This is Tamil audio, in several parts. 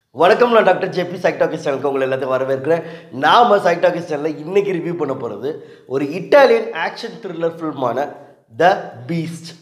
வணக்கம் நான் டாக்டர் ஜேபி சைக்டாக்கிஸ் சேனலுக்கு உங்களை எல்லாத்தையும் வரவேற்கிறேன் நாம சைக்டாக்கிஸ் சேனலில் இன்னைக்கு ரிவ்யூ பண்ண போகிறது ஒரு இட்டாலியன் ஆக்ஷன் த்ரில்லர் ஃபில்மான த பீஸ்ட்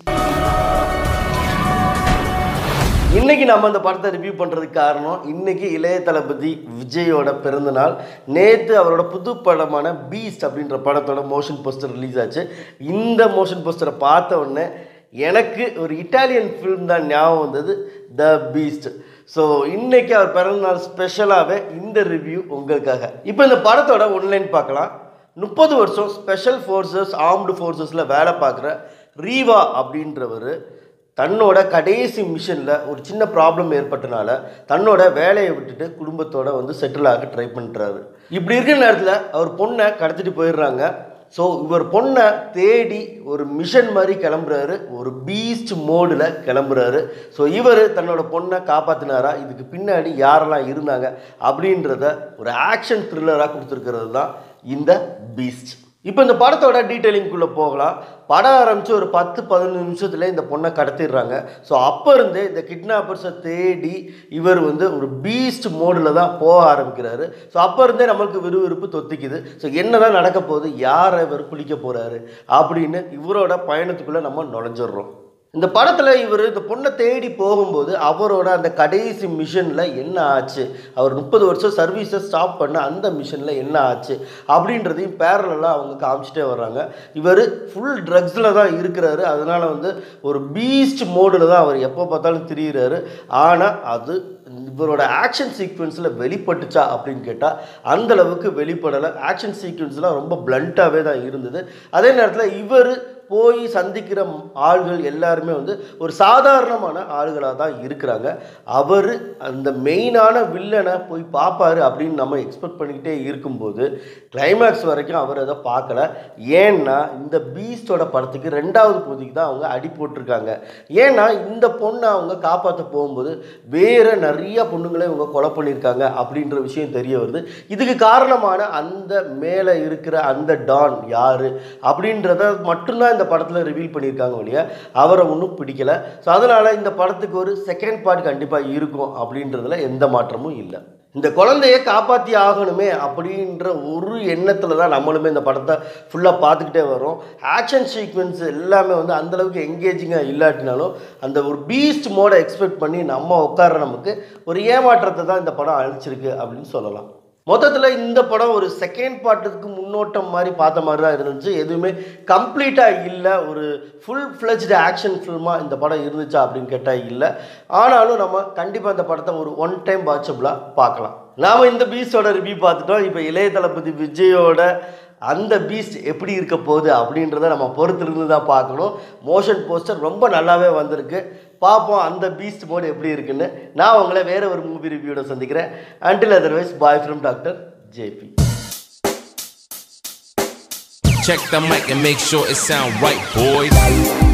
இன்னைக்கு நம்ம அந்த படத்தை ரிவ்யூ பண்ணுறதுக்கு காரணம் இன்னைக்கு இளைய தளபதி விஜயோட பிறந்தநாள் நேற்று அவரோட புது படமான பீஸ்ட் அப்படின்ற படத்தோட மோஷன் போஸ்டர் ரிலீஸ் ஆச்சு இந்த மோஷன் போஸ்டரை பார்த்த உடனே எனக்கு ஒரு இட்டாலியன் ஃபிலிம் தான் ஞாபகம் வந்தது த பீஸ்ட் ஸோ இன்னைக்கு அவர் பிறந்தநாள் ஸ்பெஷலாகவே இந்த ரிவ்யூ உங்களுக்காக இப்போ இந்த படத்தோட ஒன்லைன் பார்க்கலாம் முப்பது வருஷம் ஸ்பெஷல் ஃபோர்ஸஸ் ஆர்ம்டு ஃபோர்ஸஸில் வேலை பார்க்குற ரீவா அப்படின்றவர் தன்னோட கடைசி மிஷனில் ஒரு சின்ன ப்ராப்ளம் ஏற்பட்டனால தன்னோட வேலையை விட்டுட்டு குடும்பத்தோட வந்து செட்டில் ஆக ட்ரை பண்ணுறாரு இப்படி இருக்கிற நேரத்தில் அவர் பொண்ணை கடத்திட்டு போயிடுறாங்க ஸோ இவர் பொண்ணை தேடி ஒரு மிஷன் மாதிரி கிளம்புறாரு ஒரு பீஸ்ட் மோடில் கிளம்புறாரு ஸோ இவர் தன்னோட பொண்ணை காப்பாற்றினாரா இதுக்கு பின்னாடி யாரெல்லாம் இருந்தாங்க அப்படின்றத ஒரு ஆக்ஷன் த்ரில்லராக கொடுத்துருக்கிறது தான் இந்த பீஸ்ட் இப்போ இந்த படத்தோட டீட்டெயிலிங்குள்ளே போகலாம் படம் ஆரம்பித்து ஒரு பத்து பதினஞ்சு நிமிஷத்துல இந்த பொண்ணை கடத்திடுறாங்க ஸோ அப்போ இருந்தே இந்த கிட்னாப்பர்ஸை தேடி இவர் வந்து ஒரு பீஸ்ட் மோடில் தான் போக ஆரம்பிக்கிறாரு ஸோ அப்போ இருந்தே நம்மளுக்கு விறுவிறுப்பு தொத்திக்குது ஸோ என்னதான் நடக்க போகுது யாரை இவர் குளிக்க போகிறாரு அப்படின்னு இவரோட பயணத்துக்குள்ளே நம்ம நுழைஞ்சிடுறோம் இந்த படத்தில் இவர் இந்த பொண்ணை தேடி போகும்போது அவரோட அந்த கடைசி மிஷனில் என்ன ஆச்சு அவர் முப்பது வருஷம் சர்வீஸை ஸ்டாப் பண்ண அந்த மிஷனில் என்ன ஆச்சு அப்படின்றதையும் பேரலாக அவங்க காமிச்சிட்டே வர்றாங்க இவர் ஃபுல் ட்ரக்ஸில் தான் இருக்கிறாரு அதனால் வந்து ஒரு பீஸ்ட் மோடில் தான் அவர் எப்போ பார்த்தாலும் திரியிறாரு ஆனால் அது இவரோட ஆக்ஷன் சீக்வன்ஸில் வெளிப்பட்டுச்சா அப்படின்னு கேட்டால் அந்த அளவுக்கு வெளிப்படலை ஆக்ஷன் சீக்வன்ஸ்லாம் ரொம்ப பிளண்ட்டாகவே தான் இருந்தது அதே நேரத்தில் இவர் போய் சந்திக்கிற ஆள்கள் எல்லாருமே வந்து ஒரு சாதாரணமான ஆளுகளாக தான் இருக்கிறாங்க அவர் அந்த மெயினான வில்லனை போய் பார்ப்பாரு அப்படின்னு நம்ம எக்ஸ்பெக்ட் பண்ணிக்கிட்டே இருக்கும்போது கிளைமேக்ஸ் வரைக்கும் அவர் அதை பார்க்கல ஏன்னா இந்த பீஸ்டோட படத்துக்கு ரெண்டாவது பகுதிக்கு தான் அவங்க அடி போட்டிருக்காங்க ஏன்னா இந்த பொண்ணை அவங்க காப்பாற்ற போகும்போது வேறு நிறைய பொண்ணுங்களை இவங்க கொலை பண்ணியிருக்காங்க அப்படின்ற விஷயம் தெரிய வருது இதுக்கு காரணமான அந்த மேலே இருக்கிற அந்த டான் யார் அப்படின்றத மட்டும்தான் இந்த படத்தில் ரிவீல் பண்ணியிருக்காங்க ஒழிய அவரை ஒன்றும் பிடிக்கல ஸோ அதனால் இந்த படத்துக்கு ஒரு செகண்ட் பார்ட் கண்டிப்பாக இருக்கும் அப்படின்றதுல எந்த மாற்றமும் இல்லை இந்த குழந்தைய காப்பாற்றி ஆகணுமே அப்படின்ற ஒரு எண்ணத்தில் தான் நம்மளுமே இந்த படத்தை ஃபுல்லாக பார்த்துக்கிட்டே வரோம் ஆக்ஷன் சீக்வன்ஸ் எல்லாமே வந்து அந்தளவுக்கு எங்கேஜிங்காக இல்லாட்டினாலும் அந்த ஒரு பீஸ்ட் மோடை எக்ஸ்பெக்ட் பண்ணி நம்ம உட்கார நமக்கு ஒரு ஏமாற்றத்தை தான் இந்த படம் அழிச்சிருக்கு அப்படின்னு சொல்லலாம் மொத்தத்தில் இந்த படம் ஒரு செகண்ட் பார்ட்டுக்கு முன்னோட்டம் மாதிரி பார்த்த மாதிரி தான் இருந்துச்சு எதுவுமே கம்ப்ளீட்டாக இல்லை ஒரு ஃபுல் ஃப்ளெஜ்டு ஆக்ஷன் ஃபில்மாக இந்த படம் இருந்துச்சா அப்படின்னு கேட்டால் இல்லை ஆனாலும் நம்ம கண்டிப்பாக இந்த படத்தை ஒரு ஒன் டைம் வாட்சபிளாக பார்க்கலாம் நாம் இந்த பீஸ்டோட ரிவ்யூ பார்த்துட்டோம் இப்போ இளைய தளபதி விஜயோட அந்த பீஸ்ட் எப்படி இருக்க போகுது அப்படின்றத நம்ம பொறுத்திருந்து தான் பார்க்கணும் மோஷன் போஸ்டர் ரொம்ப நல்லாவே வந்திருக்கு பார்ப்போம் அந்த பீஸ்ட் மோடு எப்படி இருக்குன்னு நான் உங்களை வேற ஒரு மூவி ரிவ்யூட சந்திக்கிறேன் until otherwise bye from doctor JP Check the mic and make sure it sound right, boys.